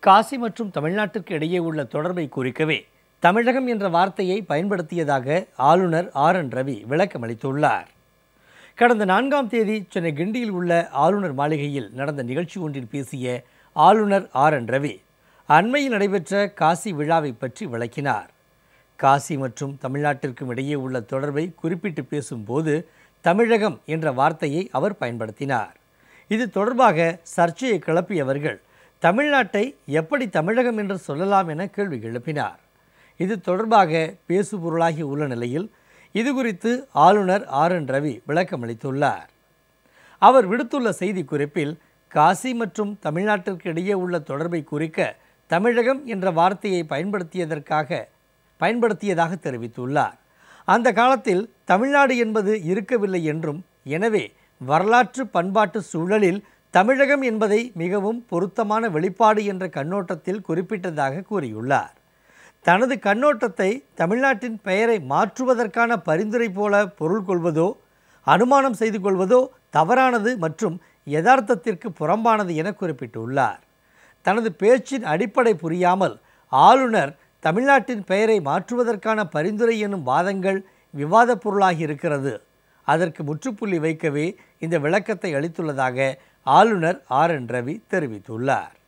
காசி மற்றும் தமிழ்நாட்டிற்கு இடையே உள்ள தொடர்பை குறிக்கவே தமிழகம் என்ற வார்த்தையை பயன்படுத்தியதாக ஆளுநர் ஆர் என் ரவி விளக்கமளித்துள்ளார் கடந்த நான்காம் தேதி சென்னை கிண்டியில் உள்ள ஆளுநர் மாளிகையில் நடந்த நிகழ்ச்சி ஒன்றில் பேசிய ஆளுநர் ஆர் என் ரவி அண்மையில் நடைபெற்ற காசி விழாவை பற்றி விளக்கினார் காசி மற்றும் தமிழ்நாட்டிற்கும் இடையே உள்ள தொடர்பை குறிப்பிட்டு பேசும்போது தமிழகம் என்ற வார்த்தையை அவர் பயன்படுத்தினார் இது தொடர்பாக சர்ச்சையை கிளப்பியவர்கள் தமிழ்நாட்டை எப்படி தமிழகம் என்று சொல்லலாம் என கேள்வி எழுப்பினார் இது தொடர்பாக பேசுபொருளாகி உள்ள நிலையில் இது குறித்து ஆளுநர் ஆர் என் ரவி விளக்கமளித்துள்ளார் அவர் விடுத்துள்ள செய்திக்குறிப்பில் காசி மற்றும் தமிழ்நாட்டிற்கு இடையே உள்ள தொடர்பை குறிக்க தமிழகம் என்ற வார்த்தையை பயன்படுத்தியதற்காக பயன்படுத்தியதாக தெரிவித்துள்ளார் அந்த காலத்தில் தமிழ்நாடு என்பது இருக்கவில்லை என்றும் எனவே வரலாற்று பண்பாட்டு சூழலில் தமிழகம் என்பதை மிகவும் பொருத்தமான வெளிப்பாடு என்ற கண்ணோட்டத்தில் குறிப்பிட்டதாக கூறியுள்ளார் தனது கண்ணோட்டத்தை தமிழ்நாட்டின் பெயரை மாற்றுவதற்கான பரிந்துரை போல பொருள் கொள்வதோ அனுமானம் செய்து கொள்வதோ தவறானது மற்றும் யதார்த்தத்திற்கு புறம்பானது என குறிப்பிட்டுள்ளார் தனது பேச்சின் அடிப்படை புரியாமல் ஆளுநர் தமிழ்நாட்டின் பெயரை மாற்றுவதற்கான பரிந்துரை எனும் வாதங்கள் விவாதப் பொருளாகி இருக்கிறது அதற்கு முற்றுப்புள்ளி வைக்கவே இந்த விளக்கத்தை அளித்துள்ளதாக ஆளுநர் ஆர் என் ரவி தெரிவித்துள்ளார்